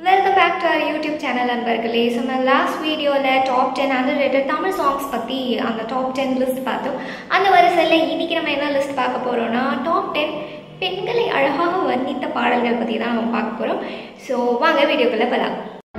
welcome back to our YouTube channel நண்பர்களே so நான் last வீடியோவில் top ten underrated Tamil songs பற்றி அந்த டாப் டென் லிஸ்ட் பார்த்தோம் அந்த வரிசையில் இன்னைக்கு நம்ம என்ன லிஸ்ட் பார்க்க போகிறோம்னா டாப் டென் பெண்களை அழகாக வர்ணித்த பாடல்கள் பற்றி தான் நம்ம பார்க்க போகிறோம் ஸோ வாங்க வீடியோக்குள்ளே போகலாம்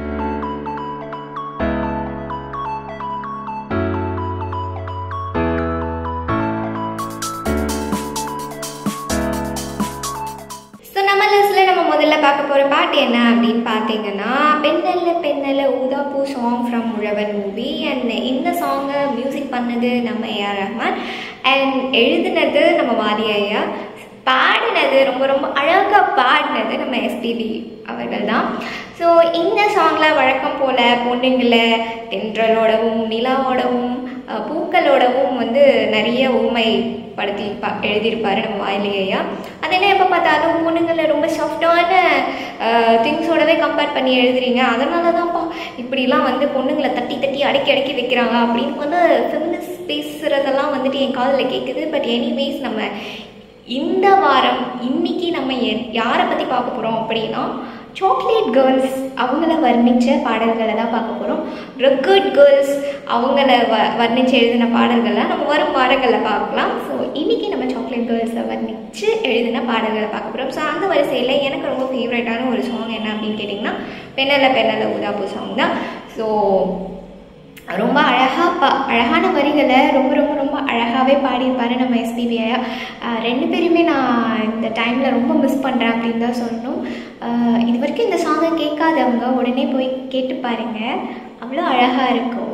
ஸோ நம்ம லிஸ்ட்டில் நம்ம முதல்ல பார்க்க போகிற பாட்டு என்ன அப்படின்னு பார்த்தீங்கன்னா பெண்ணல்ல பெண்ணல்ல ஊதாப்பூ song from Uzhavan movie and இந்த சாங்கை மியூசிக் பண்ணது நம்ம ஏஆர் ரஹ்மான் அண்ட் எழுதுனது நம்ம வாதி ஐயா பாடினது ரொம்ப ரொம்ப அழகாக பாடினது நம்ம எஸ்பிபி அவர்கள் தான் ஸோ இந்த சாங்கில் வழக்கம் போல் பொண்ணுங்களை தென்றலோடவும் நிலாவோடவும் அஹ், பூக்களோடவும் வந்து நிறைய ஊமை படுத்தி பா எழுதியிருப்பாரு நம்ம வாயிலி ஐயா அது என்ன எப்போ பார்த்தாலும் பொண்ணுங்களை ரொம்ப சாஃப்டான திங்ஸோடவே கம்பேர் பண்ணி எழுதுறீங்க அதனால தான்ப்பா இப்படிலாம் வந்து பொண்ணுங்களை தட்டி தட்டி அடக்கி அடக்கி வைக்கிறாங்க அப்படின்னு வந்து ஃபெமினிஸ்ட் பேசுகிறதெல்லாம் வந்துட்டு என் காதில் கேட்குது பட் எனிவேஸ் நம்ம இந்த வாரம் இன்னைக்கு நம்ம எ- யாரை பற்றி பார்க்க போகிறோம் அப்படின்னா சாக்லேட் கேர்ள்ஸ் அவங்கள வர்ணித்த பாடல்களை தான் பார்க்க போகிறோம் ரெக்கர்ட் கேர்ள்ஸ் அவங்கள வ வர்ணித்து எழுதின பாடல்களை நம்ம வரும் வாரங்களில் பார்க்கலாம் ஸோ இன்னைக்கு நம்ம சாக்லேட் கேர்ள்ஸை வர்ணித்து எழுதின பாடல்களை பார்க்க போகிறோம் ஸோ அந்த வரிசையில் எனக்கு ரொம்ப ஃபேவரட்டான ஒரு சாங் என்ன அப்படின்னு கேட்டிங்கன்னா பெண்ணல்ல பெண்ணல்ல ஊதாப்பூ சாங் தான் ஸோ ரொம்ப அழகாக பா அழகான வரிகளை ரொம்ப ரொம்ப ரொம்ப அழகாகவே பாடியிருப்பாரு நம்ம எஸ்பிபி ஐயா ஆஹ் ரெண்டு பேருமே நான் இந்த டைமில் ரொம்ப மிஸ் பண்ணுறேன் அப்படின்னு தான் சொல்லணும் ஆஹ் இது வரைக்கும் இந்த சாங்கை கேட்காதவங்க உடனே போய் கேட்டு பாருங்க அவ்வளோ அழகாக இருக்கும்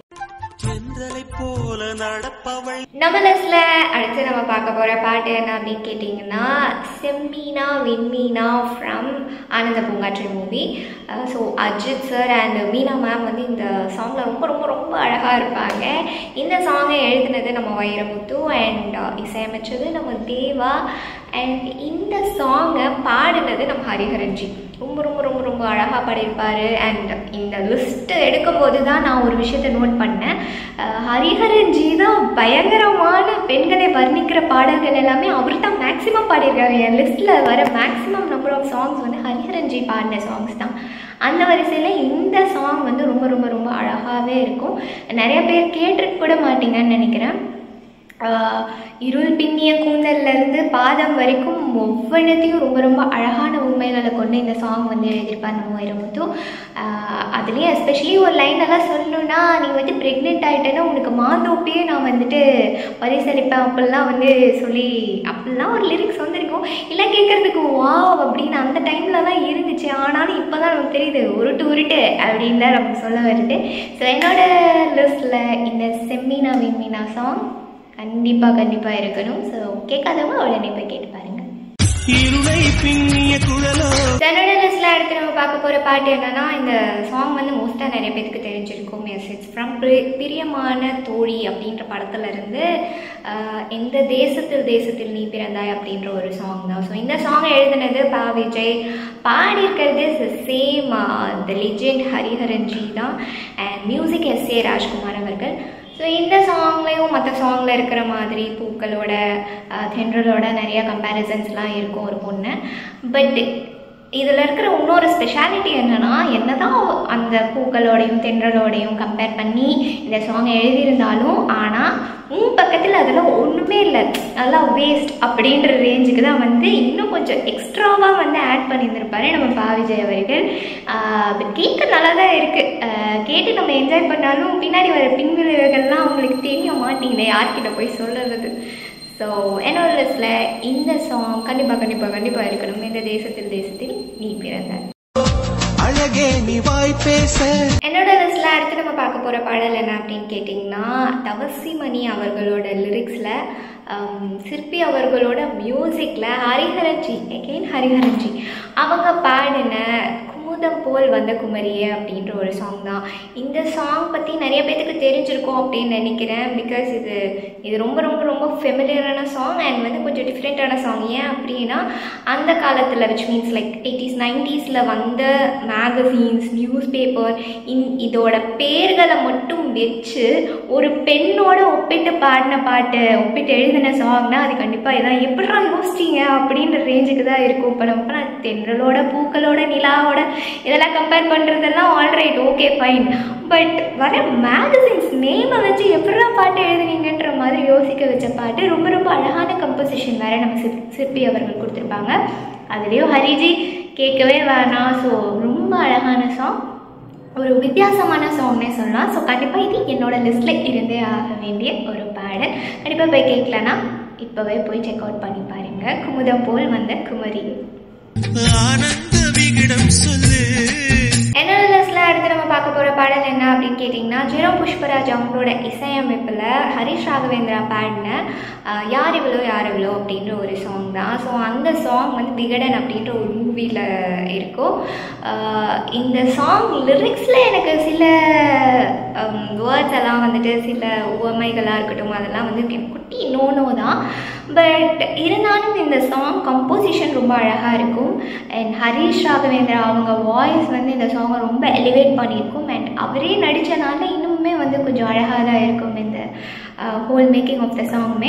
சென்றலை போல நடப்பவள் நம்ம லிஸ்ட்ல அடுத்து நம்ம பார்க்க போகிற பாட்டு என்ன அப்படின்னு கேட்டிங்கன்னா செம்மீனா விண்மீனா from Ananda Poongatru movie so Ajith sir and Meena ma'am வந்து இந்த சாங்கில் ரொம்ப ரொம்ப ரொம்ப அழகாக இருப்பாங்க இந்த சாங்கை எழுதினது நம்ம வைரமுத்து அண்ட் இசையமைச்சது நம்ம தேவா அண்ட் இந்த சாங்கை பாடினது நம்ம ஹரிஹரன்ஜி ரொம்ப ரொம்ப ரொம்ப ரொம்ப அழகாக பாடியிருப்பாரு அண்ட் இந்த லிஸ்ட்டு எடுக்கும்போது தான் நான் ஒரு விஷயத்தை நோட் பண்ணேன் அஹ் ஹரிஹரன்ஜி தான் பயங்கரமான பெண்களை வர்ணிக்கிற பாடல்கள் எல்லாமே அவர் தான் மேக்ஸிமம் பாடியிருக்காரு என் லிஸ்ட்டில் வர மேக்ஸிமம் நம்பர் ஆஃப் சாங்ஸ் வந்து ஹரிஹரன்ஜி பாடின சாங்ஸ் தான் அந்த வரிசையில் இந்த சாங் வந்து ரொம்ப ரொம்ப ரொம்ப அழகாகவே இருக்கும் நிறைய பேர் கேட்டிருக்க கூட மாட்டீங்கன்னு நினைக்கிறேன் ஆஹ் இருள் பின்னிய கூந்தல்ல இருந்து பாதம் வரைக்கும் ஒவ்வொன்றத்தையும் ரொம்ப ரொம்ப அழகான உண்மைகளை கொண்டு இந்த சாங் வந்து எழுதியிருப்பார் நம்ம வைரமுத்து ஆஹ் அதுலேயும் எஸ்பெஷலி ஒரு லைன் எல்லாம் சொல்லணும்னா நீ வந்து ப்ரெக்னென்ட் ஆகிட்டேன்னா உனக்கு மாந்தோப்பே நான் வந்துட்டு பரிசளிப்பேன் அப்படிலாம் வந்து சொல்லி அப்படிலாம் ஒரு லிரிக்ஸ் வந்திருக்கும் இல்லை கேட்குறதுக்கு வாவ் அப்படின்னு அந்த டைமில் தான் இருந்துச்சு ஆனாலும் இப்போ தான் நமக்கு தெரியுது உருட்டு உருட்டு அப்படின்னு தான் நமக்கு சொல்ல வருது ஸோ என்னோட லிஸ்ட்டில் இந்த செம்மீனா விண்மீனா சாங் கண்டிப்பாக கண்டிப்பாக இருக்கணும் ஸோ கேட்காதவங்க உடனே போய் கேட்டு பாருங்க இருளை பின்னிய குழலோ என்னோட லிஸ்ட்டில் அடுத்து நம்ம பார்க்க போகிற பாட்டு என்னன்னா இந்த சாங் வந்து மோஸ்ட்டாக நிறைய பேருக்கு தெரிஞ்சிருக்கும் எஸ் இட்ஸ் ஃப்ரம் பிரியமான தோழி அப்படின்ற படத்துல இருந்து ஆஹ், எந்த தேசத்தில் தேசத்தில் நீ பிறந்தாய் அப்படின்ற ஒரு சாங் தான் ஸோ இந்த சாங் எழுதினது பா விஜய் பாடியிருக்கிறது சேம் த லிஜெண்ட் ஹரிஹரன்ஜி தான் and music S A Rajkumar அவர்கள் ஸோ இந்த சாங்லேயும் மற்ற சாங்கில் இருக்கிற மாதிரி பூக்களோட அஹ், தென்றலோட நிறைய கம்பேரிசன்ஸ்லாம் இருக்கும் ஒரு பொண்ணு பட் இதில் இருக்கிற இன்னொரு ஸ்பெஷாலிட்டி என்னன்னா என்னதான் அந்த பூக்களோடையும் தென்றலோடையும் கம்பேர் பண்ணி இந்த சாங் எழுதியிருந்தாலும் ஆனால் உன் பக்கத்தில் அதெல்லாம் ஒன்றுமே இல்லை அதெல்லாம் வேஸ்ட் அப்படின்ற ரேஞ்சுக்கு தான் வந்து இன்னும் கொஞ்சம் எக்ஸ்ட்ராவாக வந்து ஆட் பண்ணியிருந்திருப்பாரு நம்ம பா விஜய் அவர்கள் பட் கேட்க நல்லா தான் இருக்குது கேட்டு நம்ம என்ஜாய் பண்ணாலும் பின்னாடி வர பின்விளைவுகள்லாம் அவங்களுக்கு தெரிய மாட்டேங்குது யார்கிட்ட போய் சொல்லுறது ஸோ என்னோட லிஸ்ட்டில் இந்த சாங் கண்டிப்பாக கண்டிப்பாக கண்டிப்பாக இருக்கணும் இந்த தேசத்தில் தேசத்தில் நீ பிறந்த அழகே நீ வாய் பேச என்னோட லிஸ்ட்டில் அடுத்து நம்ம பார்க்க போகிற பாடல் என்ன அப்படின்னு கேட்டிங்கன்னா தவசிமணி அவர்களோட லிரிக்ஸில் சிற்பி அவர்களோட மியூசிக்கில் ஹரிஹரன்ஜி அகெயின் ஹரிஹரன்ஜி அவங்க பாடின குமுதம் போல் வந்த குமரியே அப்படின்ற ஒரு சாங் தான் இந்த சாங் பற்றி நிறைய பேத்துக்கு தெரிஞ்சிருக்கும் அப்படின்னு நினைக்கிறேன் பிகாஸ் இது இது ரொம்ப ரொம்ப ரொம்ப ஃபெமிலியரான சாங் அண்ட் வந்து கொஞ்சம் டிஃப்ரெண்ட்டான சாங் ஏன் அப்படின்னா அந்த காலத்தில் விச் மீன்ஸ் லைக் எயிட்டிஸ் நைன்டிஸில் வந்த மேகசீன்ஸ் நியூஸ் பேப்பர் இன் இதோட பேர்களை மட்டும் வச்சு ஒரு பெண்ணோட ஒப்பிட்டு பாடின பாட்டு ஒப்பிட்டு எழுதின சாங்னா அது கண்டிப்பாக இதான் எப்படிலாம் யோசிச்சிங்க அப்படின்ற ரேஞ்சுக்கு தான் இருக்கும் இப்போ நம்ம தென்றலோட பூக்களோட நிலாவோட இதெல்லாம் இதெல்லாம் கம்பேர் பண்ணுறதெல்லாம் ஆல்ரைட் ஓகே ஃபைன் பட் வர மேகசின்ஸ் நேமை வச்சு எப்படிலாம் பாட்டு எழுதுனீங்கன்ற மாதிரி யோசிக்க வச்ச பாட்டு ரொம்ப ரொம்ப அழகான கம்போசிஷன் வேறு நம்ம சிற் சிற்பி அவர்கள் கொடுத்துருப்பாங்க அதுலேயும் ஹரிஜி கேட்கவே வேணாம் ஸோ ரொம்ப அழகான சாங் ஒரு வித்தியாசமான சாங்னே சொல்லலாம் ஸோ கண்டிப்பாக இது என்னோட லிஸ்ட்டில் இருந்தே ஆக வேண்டிய ஒரு பாடல் கண்டிப்பாக போய் கேட்கலன்னா இப்போவே போய் செக் அவுட் பண்ணி பாருங்க குமுதம் போல் வந்த குமரி ஆனந்த விகிடம் சொல்லு என்னோட லிஸ்ட்டில் அடுத்து நம்ம பார்க்க போகிற பாடல் என்ன அப்படின்னு கேட்டிங்கன்னா ஜெரோ புஷ்பராஜ் அவங்களோட இசையமைப்பில் ஹரிஷ் ராகவேந்திரா பாடின ஆஹ், யார் இவ்வளோ யார் இவ்வளோ அப்படின்ற ஒரு சாங் தான் ஸோ அந்த சாங் வந்து விகடன் அப்படின்ற ஒரு மூவியில் இருக்கும் ஆஹ், இந்த சாங் லிரிக்ஸில் எனக்கு சில வேர்ட்ஸ் எல்லாம் வந்துட்டு சில உவமைகளாக இருக்கட்டும் அதெல்லாம் வந்து எனக்கு குட்டி நோ நோ தான் பட் இருந்தாலும் இந்த சாங் கம்போசிஷன் ரொம்ப அழகாக இருக்கும் அண்ட் ஹரிஷ் ராகவேந்திரா அவங்க வாய்ஸ் வந்து இந்த சாங்கை ரொம்ப எலிவேட் பண்ணியிருக்கும் அண்ட் அவரே நடித்தனால இன்னுமே வந்து கொஞ்சம் அழகாக தான் இருக்கும் இந்த ஹோல் மேக்கிங் ஆஃப் த சாங்குமே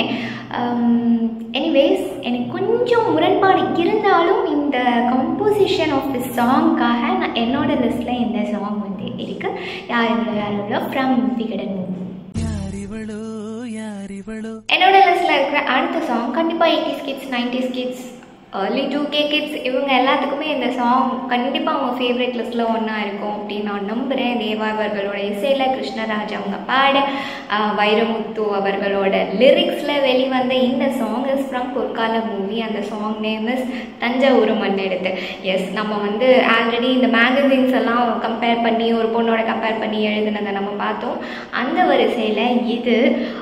எனிவேஸ் எனக்கு கொஞ்சம் முரண்பாடு இருந்தாலும் இந்த கம்போசிஷன் ஆஃப் தி சாங்க்காக நான் என்னோட லிஸ்ட்டில் இந்த சாங் வந்து இருக்குது யார் இவ்வளோ யார் இவ்வளோ ஃப்ரம் விகடன் மூவி யார் இவளோ யார் இவளோ என்னோட லிஸ்ட்டில் இருக்கிற அடுத்த சாங் கண்டிப்பாக eighties kids nineties kids early two K kids இவங்க எல்லாத்துக்குமே இந்த சாங் கண்டிப்பாக அவங்க ஃபேவரட் லிஸ்ட்டில் ஒன்றா இருக்கும் அப்படின்னு நான் நம்புகிறேன் தேவா அவர்களோட இசையில் கிருஷ்ணராஜ் அவங்க பாட ஆஹ், வைரமுத்து அவர்களோட லிரிக்ஸில் வெளிவந்த இந்த song is from Porkalam movie அந்த சாங் நேம் இஸ் தஞ்சாவூர் மண்ணெடுத்து எஸ் நம்ம வந்து ஆல்ரெடி இந்த மேகசின்ஸ் எல்லாம் கம்பேர் பண்ணி ஒரு பொண்ணோட கம்பேர் பண்ணி எழுதுனதை நம்ம பார்த்தோம் அந்த வரிசையில் இது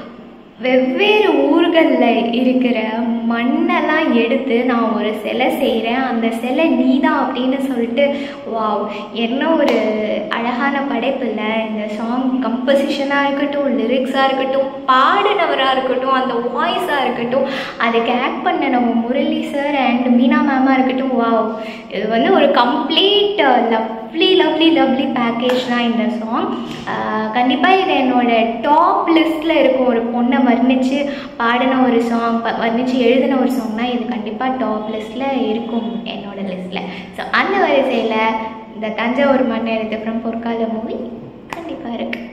வெவ்வேறு ஊர்களில் இருக்கிற மண்ணெல்லாம் எடுத்து நான் ஒரு சிலை செய்கிறேன் அந்த சிலை நீதான் அப்படின்னு சொல்லிட்டு வாவ் என்ன ஒரு அழகான படைப்பு இல்லை இந்த சாங் கம்போசிஷனாக இருக்கட்டும் லிரிக்ஸாக இருக்கட்டும் பாடினவராக இருக்கட்டும் அந்த வாய்ஸாக இருக்கட்டும் அதுக்கு ஆக்ட் பண்ண நம்ம முரளி சார் அண்ட் மீனா மேமாக இருக்கட்டும் வாவ் இது வந்து ஒரு complete lovely lovely lovely package தான் இந்த சாங் கண்டிப்பாக இது என்னோட டாப் லிஸ்ட்டில் இருக்கும் ஒரு பொண்ணை வர்ணித்து பாடின ஒரு சாங் வர்ணித்து எழுதின ஒரு சாங்னா இது கண்டிப்பாக டாப் லிஸ்ட்டில் இருக்கும் என்னோட லிஸ்ட்டில் ஸோ அந்த வரிசையில் இந்த தஞ்சாவூர் மண்ணை எடுத்த அப்புறம் பொற்கால மூவி கண்டிப்பாக இருக்குது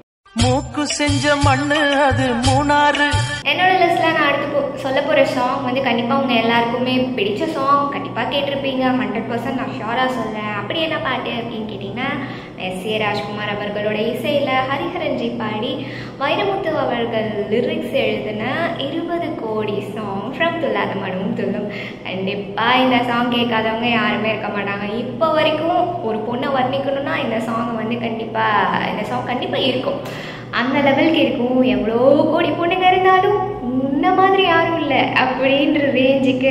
மூக்கு செஞ்ச மண்ணு அது மூணாறு என்னோட லிஸ்ட்டில் நான் அடுத்து போ சொல்ல போகிற சாங் வந்து கண்டிப்பாக உங்கள் எல்லாருக்குமே பிடிச்ச சாங் கண்டிப்பாக கேட்டிருப்பீங்க ஹண்ட்ரட் பர்சன்ட் நான் ஷியோராக சொல்கிறேன் அப்படி என்ன பாட்டு அப்படின்னு கேட்டிங்கன்னா எஸ் ஏ ராஜ்குமார் அவர்களோட இசையில் ஹரிஹரன்ஜி பாடி வைரமுத்து அவர்கள் லிரிக்ஸ் எழுதின இருபது கோடி சாங் ஃப்ரம் துல்லாத மனமும் துல்லும் கண்டிப்பாக இந்த சாங் கேட்காதவங்க யாருமே இருக்க மாட்டாங்க இப்போ வரைக்கும் ஒரு பொண்ணை வர்ணிக்கணும்னா இந்த சாங் வந்து கண்டிப்பாக இந்த சாங் கண்டிப்பாக இருக்கும் அந்த லெவலுக்கு இருக்கும் எவ்வளோ கோடி பொண்ணுங்க இருந்தாலும் முன்ன மாதிரி யாரும் இல்லை அப்படின்ற ரேஞ்சுக்கு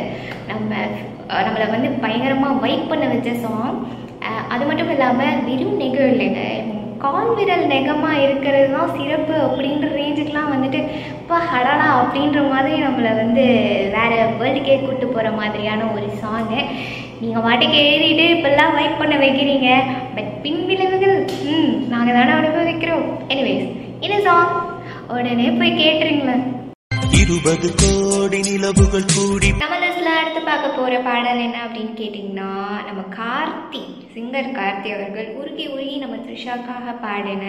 நம்ம அஹ், நம்மளை வந்து பயங்கரமாக வைப் பண்ண வச்ச சாங் அது மட்டும் இல்லாமல் வெறும் நெகம் இல்லைங்க கால் விரல் நெகமாக இருக்கிறது தான் சிறப்பு அப்படின்ற ரேஞ்சுக்கெலாம் வந்துட்டு இப்போ ஹடடா அப்படின்ற மாதிரி நம்மளை வந்து வேறு வேர்ல்டுக்கே கூட்டு போகிற மாதிரியான ஒரு சாங்கு நீங்கள் வாட்டுக்கு எழுதிட்டு இப்பெல்லாம் வைப் பண்ண வைக்கிறீங்க பட் பின் விளைவுகள் ம் நாங்கள் தானே அனுபவிக்கிறோம் எனிவேஸ் இந்த சாங் உடனே போய் கேட்டுருங்களேன் இருபது கோடி நிலவுகள் கூடி நம்ம லிஸ்ட்ல அடுத்து பார்க்க போற பாடல் என்ன அப்படின்னு கேட்டிங்கன்னா நம்ம கார்த்தி சிங்கர் கார்த்தி அவர்கள் உருகி உருகி நம்ம த்ரிஷாக்காக பாடின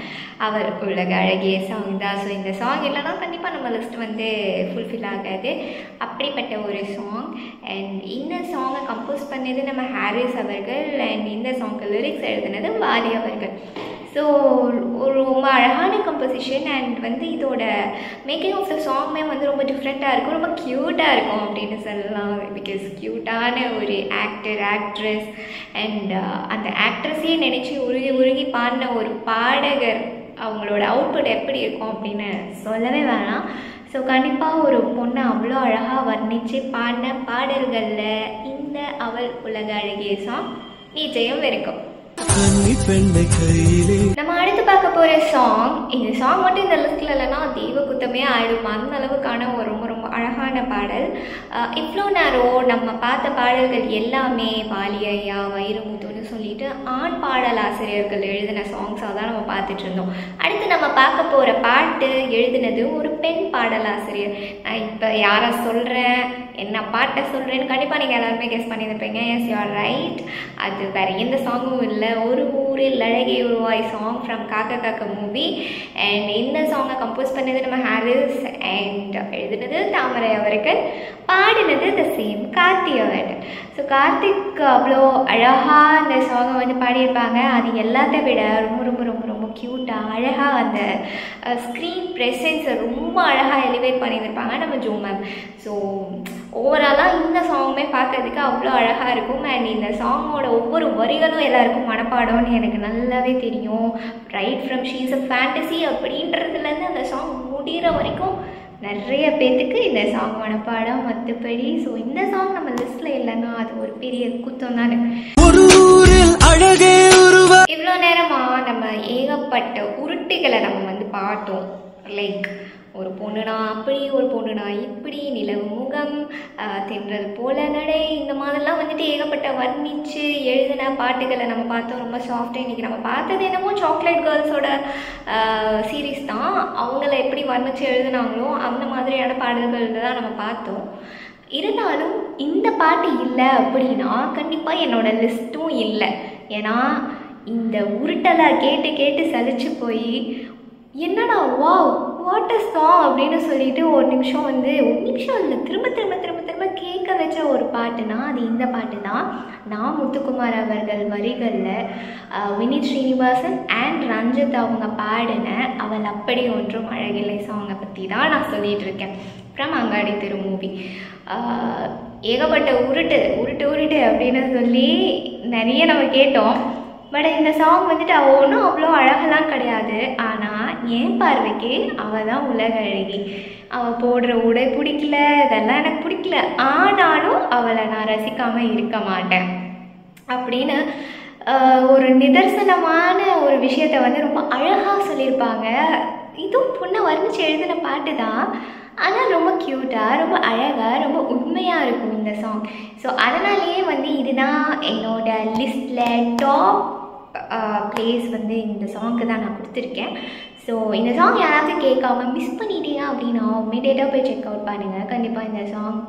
அவர் உலக அழகிய சாங் தான் ஸோ இந்த சாங் இல்லைன்னா கண்டிப்பாக நம்ம லிஸ்ட் வந்து ஃபுல்ஃபில் ஆகாது அப்படிப்பட்ட ஒரு சாங் அண்ட் இந்த சாங்கை கம்போஸ் பண்ணது நம்ம ஹாரிஸ் அவர்கள் அண்ட் இந்த சாங்க்கு லிரிக்ஸ் எழுதினது வாலி அவர்கள் ஸோ ஒரு ரொம்ப அழகான கம்போசிஷன் அண்ட் வந்து இதோட மேக்கிங் ஆஃப் த சாங்குமே வந்து ரொம்ப டிஃப்ரெண்ட்டாக இருக்கும் ரொம்ப க்யூட்டாக இருக்கும் அப்படின்னு சொல்லலாம் பிகாஸ் க்யூட்டான ஒரு ஆக்டர் ஆக்ட்ரஸ் அண்ட் அந்த ஆக்ட்ரஸையே நினச்சி உருகி உருகி பாடின ஒரு பாடகர் அவங்களோட அவுட்புட் எப்படி இருக்கும் அப்படின்னு சொல்லவே வேணாம் ஸோ கண்டிப்பாக ஒரு பொண்ணை அவ்வளோ அழகாக வர்ணித்து பாடின பாடல்களில் இந்த அவள் உலக அழகிய சாங் நிச்சயம் இருக்கும் கன்னி பெண்ணை கையிலே நம்ம அடுத்து பார்க்க போகிற சாங் இந்த சாங் மட்டும் இந்த லிஸ்ட்டில் இல்லைன்னா தெய்வ குத்தமே ஆயிடும் அந்த அளவுக்கான ஒரு ரொம்ப ரொம்ப அழகான பாடல் அஹ் இவ்வளோ நேரம் நம்ம பார்த்த பாடல்கள் எல்லாமே வாலியையா வைரமுத்துன்னு சொல்லிட்டு ஆண் பாடல் ஆசிரியர்கள் எழுதின சாங்ஸாக தான் நம்ம பார்த்துட்டு இருந்தோம் அடுத்து நம்ம பார்க்க போகிற பாட்டு எழுதினது ஒரு பெண் பாடல் ஆசிரியர் நான் இப்போ யாரை சொல்கிறேன் என்ன பாட்டை சொல்கிறேன்னு கண்டிப்பாக நீங்கள் எல்லாருமே கெஸ் பண்ணியிருப்பீங்க எஸ் யூஆர் ரைட் அது வேறு எந்த சாங்கும் இல்லை ஒரு ஊரில் அழகே உருவாய் சாங் ஃப்ரம் காக்க காக்க மூவி அண்ட் இந்த சாங்கை கம்போஸ் பண்ணது நம்ம ஹாரிஸ் அண்ட் எழுதினது தாமரை அவர்கள் பாடினது த சேம் கார்த்தி அவர்கள் ஸோ கார்த்திக் அவ்வளோ அழகாக அந்த சாங்கை வந்து பாடியிருப்பாங்க அது எல்லாத்த விட ரொம்ப ரொம்ப ரொம்ப ரொம்ப க்யூட்டாக அழகாக அந்த ஸ்க்ரீன் ப்ரெசன்ஸை ரொம்ப அழகாக எலிவேட் பண்ணியிருப்பாங்க நம்ம ஜோ மேம் ஸோ ஓவராலாக இந்த சாங்குமே பார்க்கறதுக்கு அவ்வளோ அழகாக இருக்கும் அண்ட் இந்த சாங்கோட ஒவ்வொரு வரிகளும் எல்லாருக்கும் மனப்பாடம்னு எனக்கு நல்லாவே தெரியும் right from she's a fantasy அப்படின்றதுலேருந்து அந்த சாங் முடிகிற வரைக்கும் நிறைய பேர்த்துக்கு இந்த சாங் மனப்பாடம் மற்றபடி ஸோ இந்த சாங் நம்ம லிஸ்ட்டில் இல்லைன்னா அது ஒரு பெரிய குத்தம் தானே ஒரு ஊரில் அழகே உருவா இவ்வளோ நேரமாக நம்ம ஏகப்பட்ட உருட்டுகளை நம்ம வந்து பார்த்தோம் லைக் ஒரு பொண்ணுனா அப்படி ஒரு பொண்ணுனா இப்படி நிலவு முகம் ஆஹ், தென்றல் போல நடை இந்த மாதிரிலாம் வந்துட்டு ஏகப்பட்ட வர்ணிச்சு எழுதின பாட்டுகளை நம்ம பார்த்தோம் ரொம்ப சாஃப்டாக இன்றைக்கி நம்ம பார்த்தது என்னமோ சாக்லேட் கேர்ள்ஸோட சீரீஸ் தான் அவங்கள எப்படி வர்ணிச்சு எழுதுனாங்களோ அந்த மாதிரியான பாடல்கள் தான் நம்ம பார்த்தோம் இருந்தாலும் இந்த பாட்டு இல்லை அப்படின்னா கண்டிப்பாக என்னோட லிஸ்ட்டும் இல்லை ஏன்னா இந்த உருட்டலை கேட்டு கேட்டு சலிச்சு போய் என்னடா வா வாட் அ சாங் அப்படின்னு சொல்லிட்டு ஒரு நிமிஷம் வந்து ஒரு நிமிஷம் இல்லை திரும்ப திரும்ப திரும்ப திரும்ப கேட்க வச்ச ஒரு பாட்டுனா அது இந்த பாட்டு தான் நான் முத்துக்குமார் அவர்கள் வரிகளில் வினித் ஸ்ரீனிவாசன் அண்ட் ரஞ்சித் அவங்க பாடின அவள் அப்படி ஒன்றும் அழகில்லை சாங்கை பற்றி தான் நான் சொல்லிட்டு இருக்கேன் ஃப்ரம் அங்காடி திரு மூவி ஏகப்பட்ட உருட்டு உருட்டு உருட்டு அப்படின்னு சொல்லி நிறைய நம்ம கேட்டோம் பட் இந்த சாங் வந்துட்டு அவள் ஒன்றும் அவ்வளோ அழகெல்லாம் கிடையாது ஆனால் என் பார்வைக்கு அவள் தான் உலக அழகி அவள் போடுற உடை பிடிக்கல இதெல்லாம் எனக்கு பிடிக்கல ஆனாலும் அவளை நான் ரசிக்காமல் இருக்க மாட்டேன் அப்படின்னு ஆஹ், ஒரு நிதர்சனமான ஒரு விஷயத்தை வந்து ரொம்ப அழகாக சொல்லியிருப்பாங்க இதுவும் பொண்ணை வர்ணிச்சு எழுதின பாட்டு தான் ஆனால் ரொம்ப க்யூட்டாக ரொம்ப அழகாக ரொம்ப உண்மையாக இருக்கும் இந்த சாங் ஸோ அதனாலேயே வந்து இதுதான் என்னோட லிஸ்ட்டில் டாப் ப்ளேஸ் வந்து இந்த சாங்க்கு தான் நான் கொடுத்துருக்கேன் ஸோ இந்த சாங் யாராவது கேட்காம மிஸ் பண்ணிட்டீங்க அப்படின்னா இமீடியட்டாக போய் செக் அவுட் பண்ணுங்கள் கண்டிப்பாக இந்த சாங்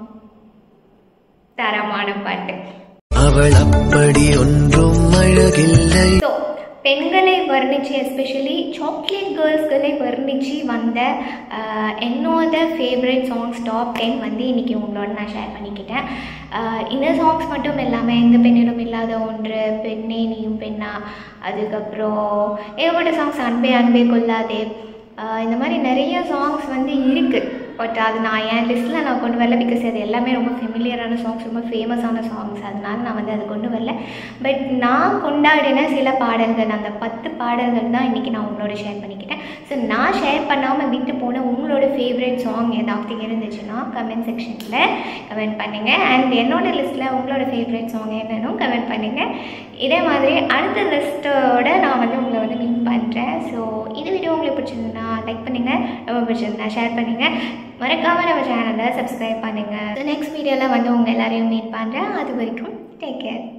தரமான பாட்டு அவள் அப்படி ஒன்றும் அழகில்லை ஸோ பெண்களை வர்ணித்து எஸ்பெஷலி சாக்லேட் கேர்ள்ஸ்களை வர்ணித்து வந்த ஆஹ், என்னோட ஃபேவரட் சாங்ஸ் டாப் டென் வந்து இன்றைக்கி உங்களோட நான் ஷேர் பண்ணிக்கிட்டேன் ஆஹ், இந்த சாங்ஸ் மட்டும் இல்லாமல் எந்த பெண்ணிடம் இல்லாத ஒன்று பெண்ணே நீயும் பெண்ணா அதுக்கப்புறம் ஏகப்பட்ட சாங்ஸ் அன்பே அன்பே கொல்லாதே ஆஹ், இந்த மாதிரி நிறைய சாங்ஸ் வந்து இருக்குது பட் அது நான் என் லிஸ்ட்டில் நான் கொண்டு வரல பிகாஸ் அது எல்லாமே ரொம்ப ஃபெமிலியரான சாங்ஸ் ரொம்ப ஃபேமஸான சாங்ஸ் அதனால நான் வந்து அதை கொண்டு வரல பட் நான் கொண்டாடின சில பாடல்கள் அந்த பத்து பாடல்கள் தான் இன்றைக்கி நான் உங்களோட ஷேர் பண்ணிக்கிட்டேன் ஸோ நான் ஷேர் பண்ணாமல் விட்டு போன உங்களோட ஃபேவரட் சாங் ஏதாவது இருந்துச்சுன்னா கமெண்ட் செக்ஷனில் கமெண்ட் பண்ணுங்கள் அண்ட் என்னோட லிஸ்ட்டில் உங்களோட ஃபேவரட் சாங் என்னன்னு கமெண்ட் பண்ணுங்கள் இதே மாதிரி அடுத்த லிஸ்ட்டோட நான் வந்து உங்களை வந்து மீட் பண்ணுறேன் ஸோ இந்த வீடியோ உங்களுக்கு பிடிச்சிருந்தா லைக் பண்ணுங்கள் ரொம்ப பிடிச்சிருந்தா ஷேர் பண்ணுங்கள் மறக்காமல் நம்ம சேனலை சப்ஸ்கிரைப் பண்ணுங்கள் நெக்ஸ்ட் வீடியோவில் வந்து உங்கள் எல்லாரையும் மீட் பண்ணுறேன் அது வரைக்கும் டேக் கேர்